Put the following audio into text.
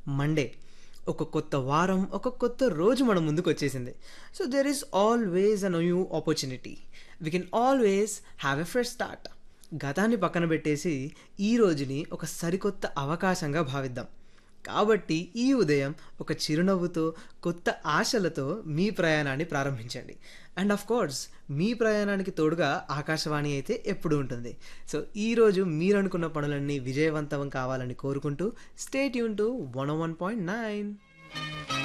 Monday ఒక కొత్త వారం ఒక కొత్త రోజు మన ముందుకు వచ్చేసింది so there is always a new opportunity we can always have a fresh start గతాన్ని పక్కన పెట్టేసి ఈ రోజుని ఒక సరికొత్త అవకాశంగా భావిద్దాం కాబట్టి ఈ ఉదయం ఒక చిరునవ్వుతో కొత్త ఆశలతో మీ ప్రయాణాన్ని ప్రారంభించండి అండ్ ఆఫ్ కోర్స్ మీ ప్రయాణానికి తోడుగా ఆకాశవాణి అయితే ఎప్పుడు ఉంటుంది సో ఈరోజు మీరు అనుకున్న పనులన్నీ విజయవంతం కావాలని కోరుకుంటూ స్టేట్ యూన్ to one one point nine